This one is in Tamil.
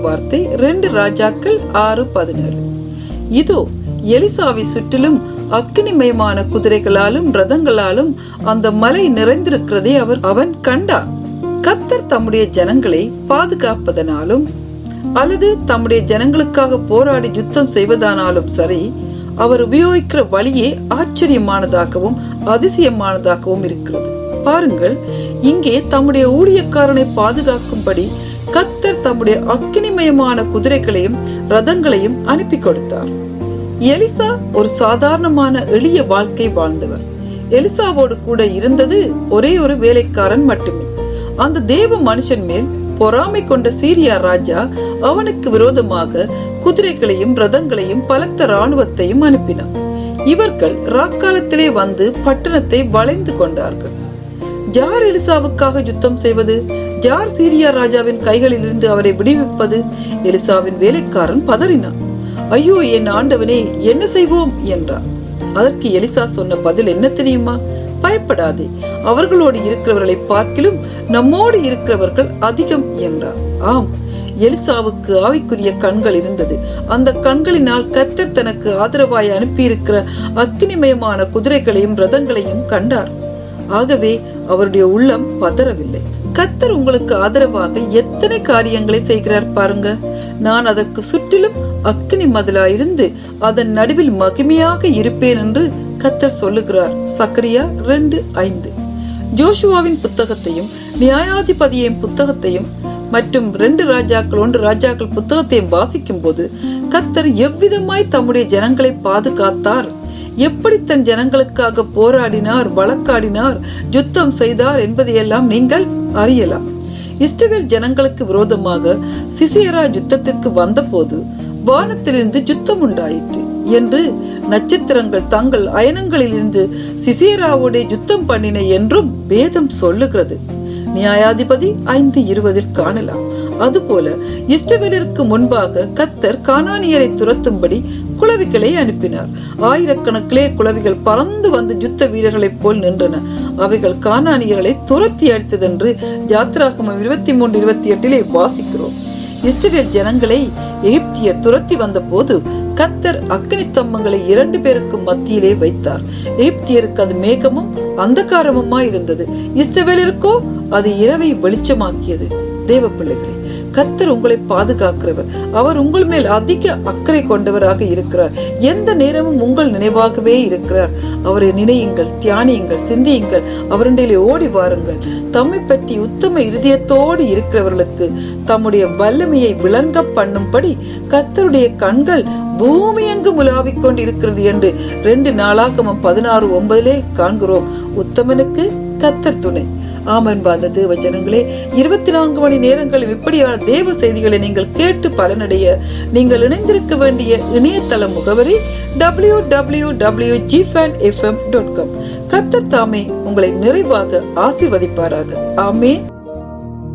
வார்த்தை ரெண்டு ராஜாக்கள் ஆறு பதினேழு இதோ எலிசாவை சுற்றிலும் அக்கினிமயமான குதிரைகளாலும் ரதங்களாலும் அந்த மலை நிறைந்திருக்கிறதை அவர் அவன் கண்டான் கத்தர் தம்முடைய ஜனங்களை பாதுகாப்பதனாலும் அல்லது தம்முடைய ஜனங்களுக்காக போராடி யுத்தம் செய்வதானாலும் சரி அவர் உபயோகிக்கிற வழியே ஆச்சரியமானதாகவும் அதிசயமானதாகவும் இருக்கிறது பாருங்கள் இங்கே தம்முடைய ஊழியக்காரனை பாதுகாக்கும்படி கத்தர் தம்முடைய அக்கினிமயமான குதிரைகளையும் ரதங்களையும் அனுப்பி கொடுத்தார் எலிசா ஒரு சாதாரணமான எளிய வாழ்க்கை வாழ்ந்தவர் எலிசாவோடு கூட இருந்தது ஒரே ஒரு வேலைக்காரன் மட்டுமே அந்த தேவ மனுஷன் மேல் பொறாமை கொண்ட சீரியா ராஜா அவனுக்கு விரோதமாக குதிரைகளையும் ரதங்களையும் பலத்த இராணுவத்தையும் அனுப்பினான் இவர்கள் ராக்காலத்திலே வந்து பட்டணத்தை வளைந்து கொண்டார்கள் ஜார் எலிசாவுக்காக யுத்தம் செய்வது ஜார் சீரியா ராஜாவின் கைகளில் இருந்து அவரை விடுவிப்பது எலிசாவின் வேலைக்காரன் பதறினான் ஐயோ என் ஆண்டவனே என்ன செய்வோம் என்றார் அதற்கு எலிசா சொன்ன பதில் என்ன தெரியுமா பயப்படாதே அவர்களோடு இருக்கிறவர்களை பார்க்கிலும் நம்மோடு இருக்கிறவர்கள் அதிகம் என்றார் ஆம் எலிசாவுக்கு ஆவிக்குரிய கண்கள் இருந்தது அந்த கண்களினால் கத்தர் தனக்கு ஆதரவாய் அனுப்பியிருக்கிற அக்கினிமயமான குதிரைகளையும் ரதங்களையும் கண்டார் ஆகவே அவருடைய உள்ளம் பதறவில்லை கத்தர் உங்களுக்கு ஆதரவாக எத்தனை காரியங்களை செய்கிறார் பாருங்க நான் அதற்கு சுற்றிலும் அக்கினி மதிலா இருந்து அதன் நடுவில் மகிமையாக இருப்பேன் என்று கத்தர் சொல்லுகிறார் சக்கரியா ரெண்டு ஐந்து ஜோஷுவாவின் புத்தகத்தையும் நியாயாதிபதியின் புத்தகத்தையும் மற்றும் ரெண்டு ராஜாக்கள் ஒன்று ராஜாக்கள் புத்தகத்தையும் வாசிக்கும் போது கத்தர் எவ்விதமாய் தம்முடைய ஜனங்களை பாதுகாத்தார் எப்படி தன் ஜனங்களுக்காக போராடினார் வழக்காடினார் யுத்தம் செய்தார் என்பதையெல்லாம் நீங்கள் அறியலாம் இஸ்ரவேல் ஜனங்களுக்கு விரோதமாக சிசியரா யுத்தத்திற்கு வந்தபோது வானத்திலிருந்து யுத்தம் உண்டாயிற்று என்று நட்சத்திரங்கள் தங்கள் அயனங்களிலிருந்து சிசியராவோட யுத்தம் பண்ணின என்றும் வேதம் சொல்லுகிறது நியாயாதிபதி ஐந்து இருபதில் காணலாம் அதுபோல இஷ்டவேலருக்கு முன்பாக கத்தர் கானானியரை துரத்தும்படி குளவிகளை அனுப்பினார் ஆயிரக்கணக்கிலே குளவிகள் பறந்து வந்து யுத்த வீரர்களைப் போல் நின்றன அவைகள் கானானியர்களை துரத்தி அடித்ததென்று ஜாத்திராகமம் இருபத்தி மூன்று இருபத்தி எட்டிலே வாசிக்கிறோம் இஸ்ரவேல் ஜனங்களை எகிப்தியர் துரத்தி வந்த போது கத்தர் அக்னி ஸ்தம்பங்களை இரண்டு பேருக்கும் மத்தியிலே வைத்தார் எகிப்தியருக்கு அது மேகமும் அந்தகாரமுமா இருந்தது இஸ்ரவேலருக்கோ அது இரவை வெளிச்சமாக்கியது தேவ பிள்ளைகளே கத்தர் உங்களை பாதுகாக்கிறவர் அவர் உங்கள் மேல் அதிக அக்கறை கொண்டவராக இருக்கிறார் எந்த நேரமும் உங்கள் நினைவாகவே இருக்கிறார் அவரை நினையுங்கள் தியானியுங்கள் சிந்தியுங்கள் அவருடைய ஓடி வாருங்கள் தம்மை பற்றி உத்தம இருதயத்தோடு இருக்கிறவர்களுக்கு தம்முடைய வல்லமையை விளங்க பண்ணும்படி கத்தருடைய கண்கள் பூமி எங்கும் உலாவிக் கொண்டிருக்கிறது என்று ரெண்டு நாளாகமம் பதினாறு ஒன்பதிலே காண்கிறோம் உத்தமனுக்கு கத்தர் துணை ஆமன் பாந்த தேவ ஜனங்களே இருபத்தி நான்கு மணி நேரங்களில் இப்படியான தேவ செய்திகளை நீங்கள் கேட்டு பலனடைய நீங்கள் இணைந்திருக்க வேண்டிய இணையதள முகவரி டபிள்யூ டபிள்யூ டபிள்யூ ஜிஃபேன் எஃப்எம் டாட் காம் கத்தர் தாமே உங்களை நிறைவாக ஆசிர்வதிப்பாராக ஆமேன்